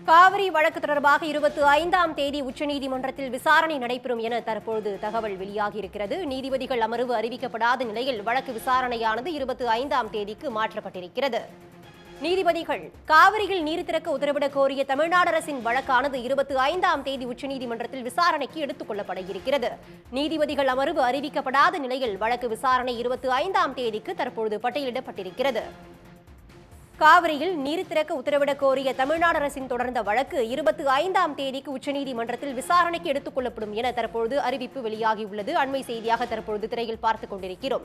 காவிரி வழக்கு தொடர்பாக இருபத்தி ஐந்தாம் தேதி உச்சநீதிமன்றத்தில் விசாரணை நடைபெறும் என தற்பொழுது தகவல் வெளியாகியிருக்கிறது நீதிபதிகள் அமர்வு அறிவிக்கப்படாத நிலையில் வழக்கு விசாரணையானது இருபத்தி ஐந்தாம் தேதிக்கு மாற்றப்பட்டிருக்கிறது நீதிபதிகள் காவிரியில் நீர் திறக்க உத்தரவிடக் கோரிய தமிழ்நாடு அரசின் வழக்கானது இருபத்தி ஐந்தாம் தேதி உச்சநீதிமன்றத்தில் விசாரணைக்கு எடுத்துக் கொள்ளப்பட இருக்கிறது நீதிபதிகள் அமர்வு அறிவிக்கப்படாத நிலையில் வழக்கு விசாரணை இருபத்தி ஐந்தாம் தேதிக்கு தற்பொழுது பட்டியலிடப்பட்டிருக்கிறது காவிரியில் நீர் திறக்க உத்தரவிடக் கோரிய தமிழ்நாடு அரசின் தொடர்ந்த வழக்கு இருபத்தி ஐந்தாம் தேதிக்கு உச்சநீதிமன்றத்தில் விசாரணைக்கு எடுத்துக் கொள்ளப்படும் என தற்பொழுது அறிவிப்பு வெளியாகியுள்ளது அண்மை செய்தியாக தற்பொழுது திரையில் பார்த்துக் கொண்டிருக்கிறோம்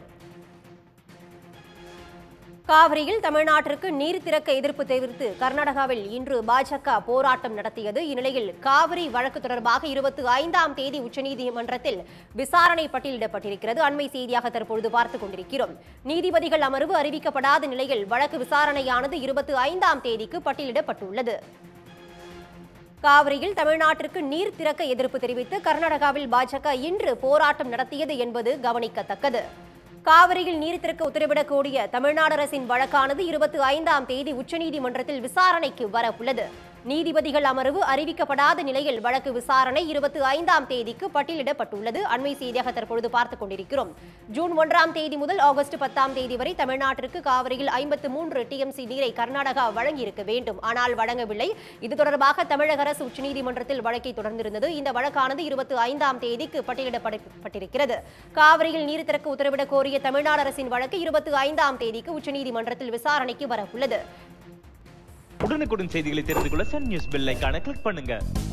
காவிரியில் தமிழ்நாட்டிற்கு நீர் திறக்க எதிர்ப்பு தெரிவித்து கர்நாடகாவில் இன்று பாஜக போராட்டம் நடத்தியது இந்நிலையில் காவிரி வழக்கு தொடர்பாக இருபத்தி ஐந்தாம் தேதி உச்சநீதிமன்றத்தில் விசாரணை பட்டியலிடப்பட்டிருக்கிறது அண்மை செய்தியாக தற்பொழுது பார்த்துக் கொண்டிருக்கிறோம் நீதிபதிகள் அமர்வு அறிவிக்கப்படாத நிலையில் வழக்கு விசாரணையானது இருபத்தி ஐந்தாம் தேதிக்கு பட்டியலிடப்பட்டுள்ளது காவிரியில் தமிழ்நாட்டிற்கு நீர் திறக்க எதிர்ப்பு தெரிவித்து கர்நாடகாவில் பாஜக இன்று போராட்டம் நடத்தியது என்பது கவனிக்கத்தக்கது காவிரியில் நீர் திறக்க உத்தரவிடக்கூடிய தமிழ்நாடு அரசின் வழக்கானது இருபத்தி ஐந்தாம் தேதி உச்சநீதிமன்றத்தில் விசாரணைக்கு வர உள்ளது நீதிபதிகள் அமர்வு அறிவிக்கப்படாத நிலையில் வழக்கு விசாரணை இருபத்தி ஐந்தாம் தேதிக்கு பட்டியலிடப்பட்டுள்ளது அண்மை செய்தியாக தற்பொழுது பார்த்துக் கொண்டிருக்கிறோம் ஜூன் ஒன்றாம் தேதி முதல் ஆகஸ்ட் பத்தாம் தேதி வரை தமிழ்நாட்டிற்கு காவிரியில் ஐம்பத்து மூன்று டிஎம்சி நீரை கர்நாடகா வழங்கியிருக்க வேண்டும் ஆனால் வழங்கவில்லை இது தொடர்பாக தமிழக அரசு உச்சநீதிமன்றத்தில் வழக்கை தொடர்ந்திருந்தது இந்த வழக்கானது இருபத்தி ஐந்தாம் தேதிக்கு பட்டியலிடப்பட்டிருக்கிறது காவிரியில் நீர் திறக்க உத்தரவிடக் கோரிய தமிழ்நாடு அரசின் வழக்கு இருபத்தி ஐந்தாம் தேதிக்கு உச்சநீதிமன்றத்தில் விசாரணைக்கு வர உள்ளது உடனுக்குடன் செய்திகளை தெரிந்து கொள்ள சன் நியூஸ் பெல் ஐகானை கிளிக் பண்ணுங்க